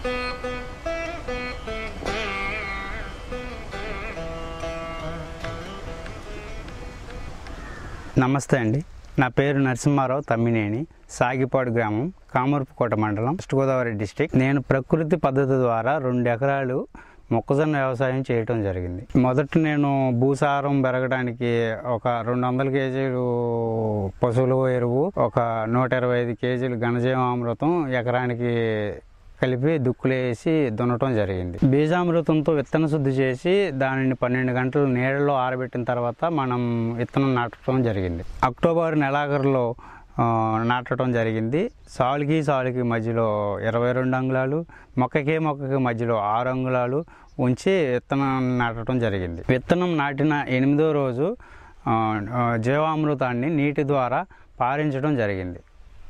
నమస్తే అండి నా పేరు నరసింహారావు తమ్మినేని సాగిపాడు గ్రామం కామర్పుకోట మండలం వెస్ట్ గోదావరి డిస్టిక్ నేను ప్రకృతి పద్ధతి ద్వారా రెండు ఎకరాలు మొక్కజొన్న వ్యవసాయం చేయటం జరిగింది మొదట నేను భూసారం పెరగడానికి ఒక రెండు వందల కేజీలు పశువుల ఎరువు ఒక నూట ఇరవై ఐదు కేజీలు ఘనజీవామృతం ఎకరానికి కలిపి దుక్కులేసి దున్నటం జరిగింది బీజామృతంతో విత్తన శుద్ధి చేసి దానిని పన్నెండు గంటలు నీడలో ఆరబెట్టిన తర్వాత మనం విత్తనం నాటడం జరిగింది అక్టోబర్ నెలాఖరులో ఆ, నాటడం జరిగింది సాలుకి సాలుకి మధ్యలో ఇరవై రెండు అంగుళాలు మొక్కకి మొక్కకి మధ్యలో ఆరు అంగుళాలు ఉంచి విత్తనం నాటడం జరిగింది విత్తనం నాటిన ఎనిమిదో రోజు ఆ, ఆ, జీవామృతాన్ని నీటి ద్వారా పారించడం జరిగింది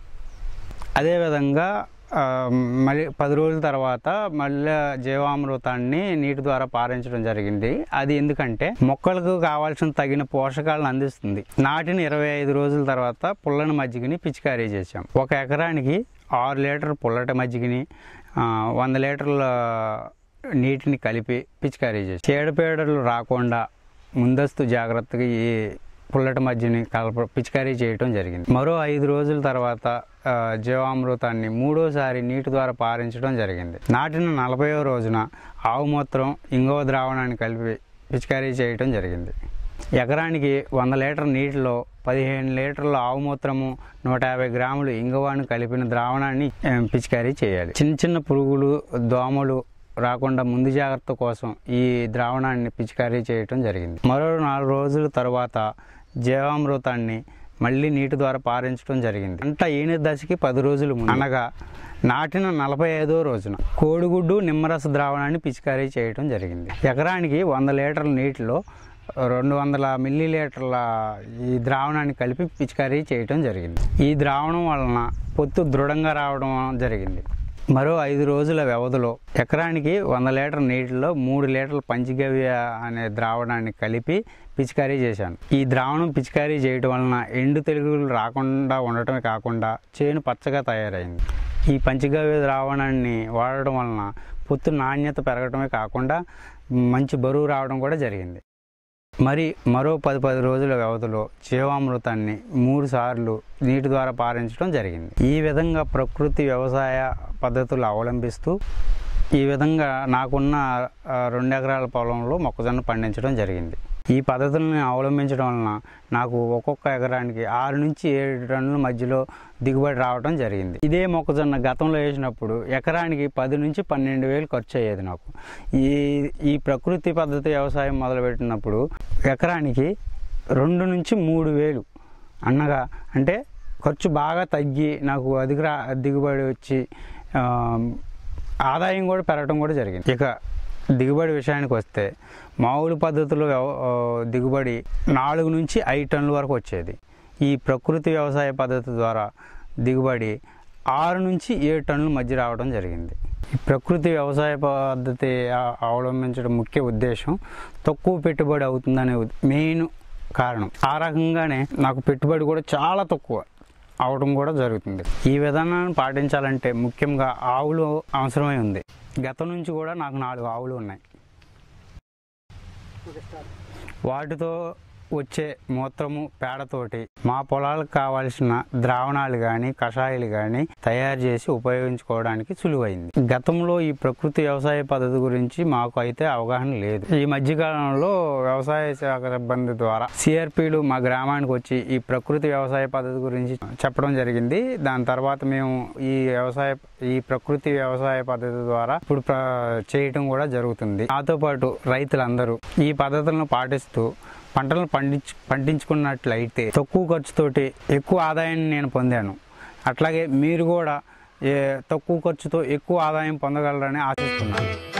అదేవిధంగా ఆ, మళ్ళీ పది రోజుల తర్వాత మళ్ళీ జీవామృతాన్ని నీటి ద్వారా పారించడం జరిగింది అది ఎందుకంటే మొక్కలకు కావాల్సిన తగిన పోషకాలను అందిస్తుంది నాటిన ఇరవై ఐదు రోజుల తర్వాత పుల్లని మజ్జిగని పిచికారీ చేసాం ఒక ఎకరానికి ఆరు లీటర్ పుల్లటి మజ్జిగని ఆ, వంద లీటర్ల నీటిని కలిపి పిచికారీ చేసాం చీడపీడలు రాకుండా ముందస్తు జాగ్రత్తగా ఈ పుల్లటి మధ్యని కలప పిచికారీ చేయటం జరిగింది మరో ఐదు రోజుల తర్వాత ఆ, జీవామృతాన్ని మూడోసారి నీటి ద్వారా పారించడం జరిగింది నాటిన నలభైవ రోజున ఆవు మూత్రం ఇంగవ ద్రావణాన్ని కలిపి పిచికారీ చేయటం జరిగింది ఎకరానికి వంద లీటర్ నీటిలో పదిహేను లీటర్ల ఆవు మూత్రము నూట యాభై గ్రాములు ఇంగవాను కలిపిన ద్రావణాన్ని ఆ, పిచికారీ చేయాలి చిన్న చిన్న పురుగులు దోమలు రాకుండా ముందు జాగ్రత్త కోసం ఈ ద్రావణాన్ని పిచికారీ చేయటం జరిగింది మరో నాలుగు రోజుల తర్వాత జీవామృతాన్ని మళ్ళీ నీటి ద్వారా పారించడం జరిగింది పంట ఈన దశకి పది రోజులు ముందు అనగా నాటిన నలభై ఐదో రోజున కోడిగుడ్డు నిమ్మరస ద్రావణాన్ని పిచికారీ చేయటం జరిగింది ఎకరానికి వంద లీటర్ల నీటిలో రెండు వందల మిల్లీ లీటర్ల ఈ ద్రావణాన్ని కలిపి పిచికారీ చేయటం జరిగింది ఈ ద్రావణం వలన పొత్తు దృఢంగా రావడం జరిగింది మరో ఐదు రోజుల వ్యవధిలో ఎకరానికి వంద లీటర్ నీటిలో మూడు లీటర్ల పంచగవ్య అనే ద్రావణాన్ని కలిపి పిచికారీ చేశాను ఈ ద్రావణం పిచికారీ చేయడం వలన ఎండు తెలుగులు రాకుండా ఉండటమే కాకుండా చేను పచ్చగా తయారైంది ఈ పంచగవ్య ద్రావణాన్ని వాడటం వలన పొత్తు నాణ్యత పెరగడమే కాకుండా మంచి బరువు రావడం కూడా జరిగింది మరి మరో పది పది రోజుల వ్యవధిలో జీవామృతాన్ని మూడు సార్లు నీటి ద్వారా పారించడం జరిగింది ఈ విధంగా ప్రకృతి వ్యవసాయ పద్ధతులు అవలంబిస్తూ ఈ విధంగా నాకున్న ఆ, రెండు ఎకరాల పొలంలో మొక్కజొన్న పండించడం జరిగింది ఈ పద్ధతులను అవలంబించడం వలన నాకు ఒక్కొక్క ఎకరానికి ఆరు నుంచి ఏడు టన్నుల మధ్యలో దిగుబడి రావడం జరిగింది ఇదే మొక్కజొన్న గతంలో వేసినప్పుడు ఎకరానికి పది నుంచి పన్నెండు వేలు ఖర్చు అయ్యేది నాకు ఈ ఈ ప్రకృతి పద్ధతి వ్యవసాయం మొదలుపెట్టినప్పుడు ఎకరానికి రెండు నుంచి మూడు వేలు అన్నగా అంటే ఖర్చు బాగా తగ్గి నాకు అధిక రా- దిగుబడి వచ్చి ఆ, ఆదాయం కూడా పెరగడం కూడా జరిగింది ఇక దిగుబడి విషయానికి వస్తే మామూలు పద్ధతిలో వ్యవ- ఆ, దిగుబడి నాలుగు నుంచి ఐదు టన్నుల వరకు వచ్చేది ఈ ప్రకృతి వ్యవసాయ పద్ధతి ద్వారా దిగుబడి ఆరు నుంచి ఏడు టన్నుల మధ్య రావడం జరిగింది ఈ ప్రకృతి వ్యవసాయ పద్ధతి ఆ- అవలంబించడం ముఖ్య ఉద్దేశం తక్కువ పెట్టుబడి అవుతుందనే ఉద్- మెయిన్ కారణం ఆ రకంగానే నాకు పెట్టుబడి కూడా చాలా తక్కువ అవడం కూడా జరుగుతుంది ఈ విధానాన్ని పాటించాలంటే ముఖ్యంగా ఆవులు అవసరమై ఉంది గతం నుంచి కూడా నాకు నాలుగు ఆవులు ఉన్నాయి వాటితో వచ్చే మూత్రము పేడతోటి మా పొలాలకు కావాల్సిన ద్రావణాలు కానీ కషాయాలు కానీ తయారు చేసి ఉపయోగించుకోవడానికి సులువైంది గతంలో ఈ ప్రకృతి వ్యవసాయ పద్ధతి గురించి మాకు అయితే అవగాహన లేదు ఈ మధ్యకాలంలో వ్యవసాయ శాఖ సిబ్బంది ద్వారా సిఆర్పీలు మా గ్రామానికి వచ్చి ఈ ప్రకృతి వ్యవసాయ పద్ధతి గురించి చెప్పడం జరిగింది దాని తర్వాత మేము ఈ వ్యవసాయ ఈ ప్రకృతి వ్యవసాయ పద్ధతి ద్వారా ఇప్పుడు ప్ర- చేయటం కూడా జరుగుతుంది నాతో పాటు రైతులందరూ ఈ పద్ధతులను పాటిస్తూ పంటలను పండించు పండించుకున్నట్లయితే తక్కువ ఖర్చుతోటి ఎక్కువ ఆదాయాన్ని నేను పొందాను అట్లాగే మీరు కూడా ఏ తక్కువ ఖర్చుతో ఎక్కువ ఆదాయం పొందగలరని ఆశిస్తున్నాను